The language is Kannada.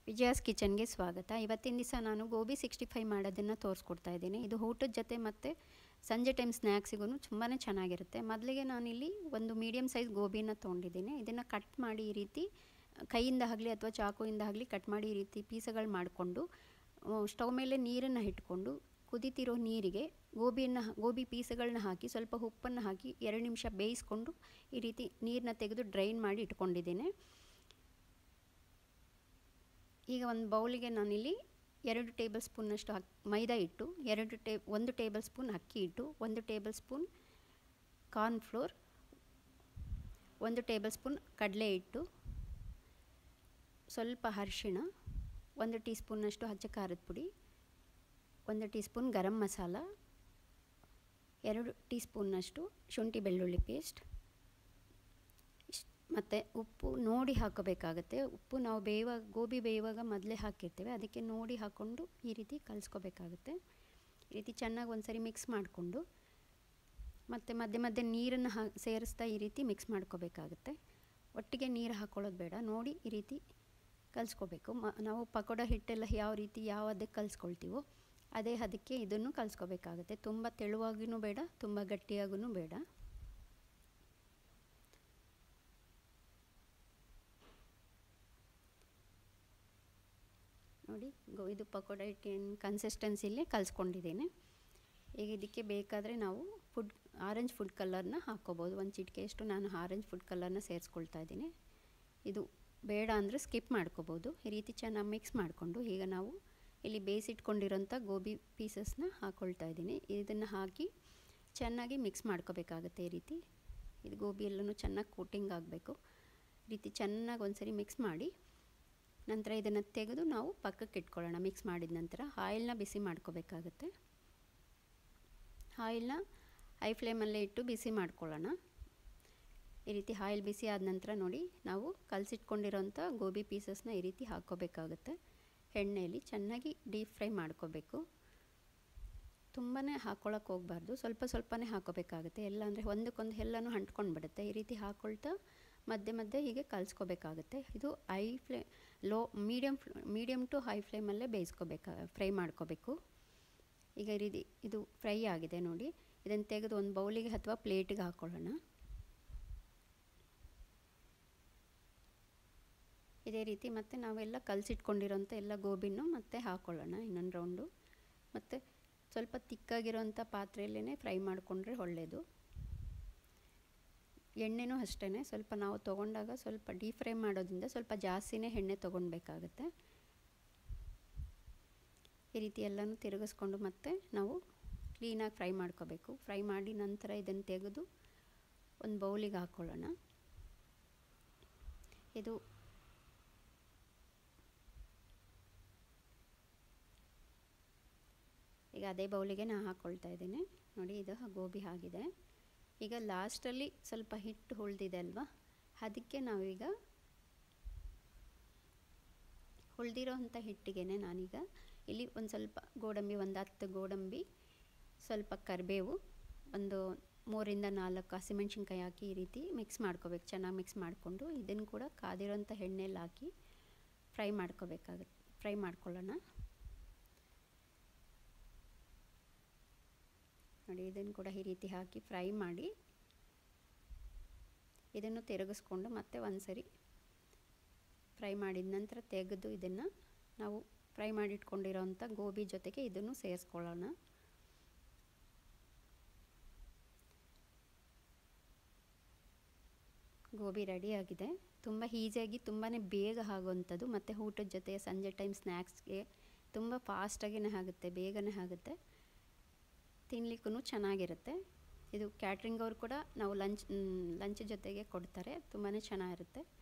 ವಿಜಯಾಸ್ ಕಿಚನ್ಗೆ ಸ್ವಾಗತ ಇವತ್ತಿನ ದಿವಸ ನಾನು ಗೋಬಿ ಸಿಕ್ಸ್ಟಿ ಫೈವ್ ಮಾಡೋದನ್ನು ತೋರಿಸ್ಕೊಡ್ತಾ ಇದ್ದೀನಿ ಇದು ಊಟದ ಜೊತೆ ಮತ್ತು ಸಂಜೆ ಟೈಮ್ ಸ್ನ್ಯಾಕ್ಸಿಗೂ ತುಂಬಾ ಚೆನ್ನಾಗಿರುತ್ತೆ ಮೊದಲಿಗೆ ನಾನಿಲ್ಲಿ ಒಂದು ಮೀಡಿಯಮ್ ಸೈಜ್ ಗೋಬಿನ ತೊಗೊಂಡಿದ್ದೀನಿ ಇದನ್ನು ಕಟ್ ಮಾಡಿ ಈ ರೀತಿ ಕೈಯಿಂದ ಆಗಲಿ ಅಥವಾ ಚಾಕುವಿಂದ ಆಗಲಿ ಕಟ್ ಮಾಡಿ ಈ ರೀತಿ ಪೀಸಗಳು ಮಾಡಿಕೊಂಡು ಸ್ಟವ್ ಮೇಲೆ ನೀರನ್ನು ಇಟ್ಕೊಂಡು ಕುದಿತಿರೋ ನೀರಿಗೆ ಗೋಬಿಯನ್ನು ಗೋಬಿ ಪೀಸ್ಗಳನ್ನ ಹಾಕಿ ಸ್ವಲ್ಪ ಉಪ್ಪನ್ನು ಹಾಕಿ ಎರಡು ನಿಮಿಷ ಬೇಯಿಸ್ಕೊಂಡು ಈ ರೀತಿ ನೀರನ್ನ ತೆಗೆದು ಡ್ರೈನ್ ಮಾಡಿ ಇಟ್ಕೊಂಡಿದ್ದೇನೆ ಈಗ ಒಂದು ಬೌಲಿಗೆ ನಾನಿಲ್ಲಿ ಎರಡು ಟೇಬಲ್ ಸ್ಪೂನಷ್ಟು ಅಕ್ ಮೈದಾ ಹಿಟ್ಟು ಎರಡು ಟೇ ಒಂದು ಟೇಬಲ್ ಸ್ಪೂನ್ ಅಕ್ಕಿ ಹಿಟ್ಟು ಒಂದು ಟೇಬಲ್ ಸ್ಪೂನ್ ಕಾರ್ನ್ಫ್ಲೋರ್ ಒಂದು ಟೇಬಲ್ ಸ್ಪೂನ್ ಕಡಲೆ ಹಿಟ್ಟು ಸ್ವಲ್ಪ ಅರಿಶಿಣ ಒಂದು ಟೀ ಸ್ಪೂನಷ್ಟು ಹಚ್ಚ ಖಾರದ ಪುಡಿ ಒಂದು ಟೀ ಸ್ಪೂನ್ ಗರಂ ಮಸಾಲ ಎರಡು ಟೀ ಸ್ಪೂನ್ನಷ್ಟು ಶುಂಠಿ ಬೆಳ್ಳುಳ್ಳಿ ಪೇಸ್ಟ್ ಮತ್ತು ಉಪ್ಪು ನೋಡಿ ಹಾಕೋಬೇಕಾಗತ್ತೆ ಉಪ್ಪು ನಾವು ಬೇಯುವಾಗ ಗೋಬಿ ಬೇಯುವಾಗ ಮೊದಲೇ ಹಾಕಿರ್ತೇವೆ ಅದಕ್ಕೆ ನೋಡಿ ಹಾಕ್ಕೊಂಡು ಈ ರೀತಿ ಕಲಿಸ್ಕೋಬೇಕಾಗುತ್ತೆ ಈ ರೀತಿ ಚೆನ್ನಾಗಿ ಒಂದು ಸರಿ ಮಿಕ್ಸ್ ಮಾಡಿಕೊಂಡು ಮತ್ತು ಮಧ್ಯೆ ಮಧ್ಯೆ ನೀರನ್ನು ಹಾ ಸೇರಿಸ್ತಾ ಈ ರೀತಿ ಮಿಕ್ಸ್ ಮಾಡ್ಕೋಬೇಕಾಗುತ್ತೆ ಒಟ್ಟಿಗೆ ನೀರು ಹಾಕ್ಕೊಳ್ಳೋದು ಬೇಡ ನೋಡಿ ಈ ರೀತಿ ಕಲಿಸ್ಕೋಬೇಕು ಮ ನಾವು ಪಕೋಡ ಹಿಟ್ಟೆಲ್ಲ ಯಾವ ರೀತಿ ಯಾವ ಅದಕ್ಕೆ ಕಲಿಸ್ಕೊಳ್ತೀವೋ ಅದೇ ಅದಕ್ಕೆ ಇದನ್ನು ಕಲಿಸ್ಕೋಬೇಕಾಗುತ್ತೆ ತುಂಬ ತೆಳುವಾಗಿಯೂ ಬೇಡ ತುಂಬ ಗಟ್ಟಿಯಾಗೂ ಬೇಡ ನೋಡಿ ಗೋ ಇದು ಪಕೋಡ ಹಿಟ್ಟಿನ ಕನ್ಸಿಸ್ಟೆನ್ಸಿಲೇ ಕಲಿಸ್ಕೊಂಡಿದ್ದೇನೆ ಈಗ ಇದಕ್ಕೆ ಬೇಕಾದರೆ ನಾವು ಫುಡ್ ಆರೆಂಜ್ ಫುಡ್ ಕಲರ್ನ ಹಾಕ್ಕೋಬೋದು ಒಂದು ಚಿಟಿಕೆಯಷ್ಟು ನಾನು ಆರೆಂಜ್ ಫುಡ್ ಕಲರ್ನ ಸೇರಿಸ್ಕೊಳ್ತಾ ಇದ್ದೀನಿ ಇದು ಬೇಡ ಅಂದರೆ ಸ್ಕಿಪ್ ಮಾಡ್ಕೋಬೋದು ಈ ರೀತಿ ಚೆನ್ನಾಗಿ ಮಿಕ್ಸ್ ಮಾಡಿಕೊಂಡು ಈಗ ನಾವು ಇಲ್ಲಿ ಬೇಯಿಸಿಟ್ಕೊಂಡಿರೋಂಥ ಗೋಬಿ ಪೀಸಸ್ನ ಹಾಕ್ಕೊಳ್ತಾ ಇದ್ದೀನಿ ಇದನ್ನು ಹಾಕಿ ಚೆನ್ನಾಗಿ ಮಿಕ್ಸ್ ಮಾಡ್ಕೋಬೇಕಾಗತ್ತೆ ಈ ರೀತಿ ಇದು ಗೋಬಿ ಎಲ್ಲನೂ ಚೆನ್ನಾಗಿ ಕೋಟಿಂಗ್ ಆಗಬೇಕು ಈ ರೀತಿ ಚೆನ್ನಾಗಿ ಒಂದ್ಸರಿ ಮಿಕ್ಸ್ ಮಾಡಿ ನಂತರ ಇದನ್ನು ತೆಗೆದು ನಾವು ಪಕ್ಕಕ್ಕೆ ಇಟ್ಕೊಳ್ಳೋಣ ಮಿಕ್ಸ್ ಮಾಡಿದ ನಂತರ ಆಯಿಲ್ನ ಬಿಸಿ ಮಾಡ್ಕೋಬೇಕಾಗತ್ತೆ ಆಯಿಲ್ನ ಹೈ ಫ್ಲೇಮಲ್ಲೇ ಇಟ್ಟು ಬಿಸಿ ಮಾಡ್ಕೊಳ್ಳೋಣ ಈ ರೀತಿ ಆಯಿಲ್ ಬಿಸಿ ಆದ ನಂತರ ನೋಡಿ ನಾವು ಕಲಸಿಟ್ಕೊಂಡಿರೋಂಥ ಗೋಬಿ ಪೀಸಸ್ನ ಈ ರೀತಿ ಹಾಕ್ಕೋಬೇಕಾಗುತ್ತೆ ಎಣ್ಣೆಯಲ್ಲಿ ಚೆನ್ನಾಗಿ ಡೀಪ್ ಫ್ರೈ ಮಾಡ್ಕೋಬೇಕು ತುಂಬಾ ಹಾಕ್ಕೊಳಕ್ಕೆ ಹೋಗಬಾರ್ದು ಸ್ವಲ್ಪ ಸ್ವಲ್ಪನೇ ಹಾಕೋಬೇಕಾಗುತ್ತೆ ಎಲ್ಲ ಅಂದರೆ ಒಂದಕ್ಕೊಂದು ಎಲ್ಲನೂ ಅಂಟ್ಕೊಂಡು ಬಿಡುತ್ತೆ ಈ ರೀತಿ ಹಾಕ್ಕೊಳ್ತಾ ಮಧ್ಯೆ ಮಧ್ಯೆ ಹೀಗೆ ಕಲಿಸ್ಕೋಬೇಕಾಗುತ್ತೆ ಇದು high flame low medium medium to high ಫ್ಲೇಮಲ್ಲೇ ಬೇಯಿಸ್ಕೋಬೇಕಾ ಫ್ರೈ ಮಾಡ್ಕೋಬೇಕು ಈಗ ಈ ರೀತಿ ಇದು ಫ್ರೈ ಆಗಿದೆ ನೋಡಿ ಇದನ್ನು ತೆಗೆದು ಒಂದು ಬೌಲಿಗೆ ಅಥವಾ ಪ್ಲೇಟಿಗೆ ಹಾಕ್ಕೊಳ್ಳೋಣ ಇದೇ ರೀತಿ ಮತ್ತು ನಾವೆಲ್ಲ ಕಲಸಿಟ್ಕೊಂಡಿರೋಂಥ ಎಲ್ಲ ಗೋಬಿನೂ ಮತ್ತೆ ಹಾಕ್ಕೊಳ್ಳೋಣ ಇನ್ನೊಂದು ರೌಂಡು ಮತ್ತು ಸ್ವಲ್ಪ ತಿಕ್ಕಾಗಿರೋಂಥ ಪಾತ್ರೆಯಲ್ಲೇ ಫ್ರೈ ಮಾಡಿಕೊಂಡ್ರೆ ಒಳ್ಳೆಯದು ಎಣ್ಣೆನೂ ಅಷ್ಟೇ ಸ್ವಲ್ಪ ನಾವು ತೊಗೊಂಡಾಗ ಸ್ವಲ್ಪ ಡೀಪ್ ಫ್ರೈ ಮಾಡೋದ್ರಿಂದ ಸ್ವಲ್ಪ ಜಾಸ್ತಿನೇ ಎಣ್ಣೆ ತೊಗೊಳ್ಬೇಕಾಗತ್ತೆ ಈ ರೀತಿ ಎಲ್ಲನೂ ತಿರುಗಿಸ್ಕೊಂಡು ಮತ್ತೆ ನಾವು ಕ್ಲೀನಾಗಿ ಫ್ರೈ ಮಾಡ್ಕೋಬೇಕು ಫ್ರೈ ಮಾಡಿ ನಂತರ ಇದನ್ನು ತೆಗೆದು ಒಂದು ಬೌಲಿಗೆ ಹಾಕ್ಕೊಳ್ಳೋಣ ಇದು ಈಗ ಅದೇ ಬೌಲಿಗೆ ನಾನು ಹಾಕ್ಕೊಳ್ತಾ ಇದ್ದೀನಿ ನೋಡಿ ಇದು ಗೋಬಿ ಆಗಿದೆ ಈಗ ಲಾಸ್ಟಲ್ಲಿ ಸ್ವಲ್ಪ ಹಿಟ್ಟು ಉಳಿದಿದೆ ಅಲ್ವಾ ಅದಕ್ಕೆ ನಾವೀಗ ಉಳಿದಿರೋ ಅಂಥ ಹಿಟ್ಟಿಗೆ ನಾನೀಗ ಇಲ್ಲಿ ಒಂದು ಸ್ವಲ್ಪ ಗೋಡಂಬಿ ಒಂದು ಹತ್ತು ಗೋಡಂಬಿ ಸ್ವಲ್ಪ ಕರಿಬೇವು ಒಂದು ಮೂರಿಂದ ನಾಲ್ಕು ಹಸಿಮೆಣ್ಸಿನ್ಕಾಯಿ ಹಾಕಿ ಈ ರೀತಿ ಮಿಕ್ಸ್ ಮಾಡ್ಕೋಬೇಕು ಚೆನ್ನಾಗಿ ಮಿಕ್ಸ್ ಮಾಡಿಕೊಂಡು ಇದನ್ನು ಕೂಡ ಕಾದಿರೋಂಥ ಎಣ್ಣೆಲಿ ಹಾಕಿ ಫ್ರೈ ಮಾಡ್ಕೋಬೇಕಾಗುತ್ತೆ ಫ್ರೈ ಮಾಡ್ಕೊಳ್ಳೋಣ ನೋಡಿ ಇದನ್ನು ಕೂಡ ಈ ರೀತಿ ಹಾಕಿ ಫ್ರೈ ಮಾಡಿ ಇದನ್ನು ತಿರುಗಿಸ್ಕೊಂಡು ಮತ್ತೆ ಒಂದು ಸರಿ ಫ್ರೈ ಮಾಡಿದ ನಂತರ ತೆಗೆದು ಇದನ್ನು ನಾವು ಫ್ರೈ ಮಾಡಿಟ್ಕೊಂಡಿರೋಂಥ ಗೋಬಿ ಜೊತೆಗೆ ಇದನ್ನು ಸೇರಿಸ್ಕೊಳ್ಳೋಣ ಗೋಬಿ ರೆಡಿಯಾಗಿದೆ ತುಂಬ ಈಸಿಯಾಗಿ ತುಂಬಾ ಬೇಗ ಆಗುವಂಥದ್ದು ಮತ್ತು ಊಟದ ಜೊತೆ ಸಂಜೆ ಟೈಮ್ ಸ್ನ್ಯಾಕ್ಸ್ಗೆ ತುಂಬ ಫಾಸ್ಟಾಗಿಯೇ ಆಗುತ್ತೆ ಬೇಗನೆ ಆಗುತ್ತೆ ತಿನ್ನಲಿಕ್ಕೂ ಚೆನ್ನಾಗಿರುತ್ತೆ ಇದು ಕ್ಯಾಟ್ರಿಂಗ್ ಅವ್ರು ಕೂಡ ನಾವು ಲಂಚ್ ಲಂಚ್ ಜೊತೆಗೆ ಕೊಡ್ತಾರೆ ತುಂಬಾ ಚೆನ್ನಾಗಿರುತ್ತೆ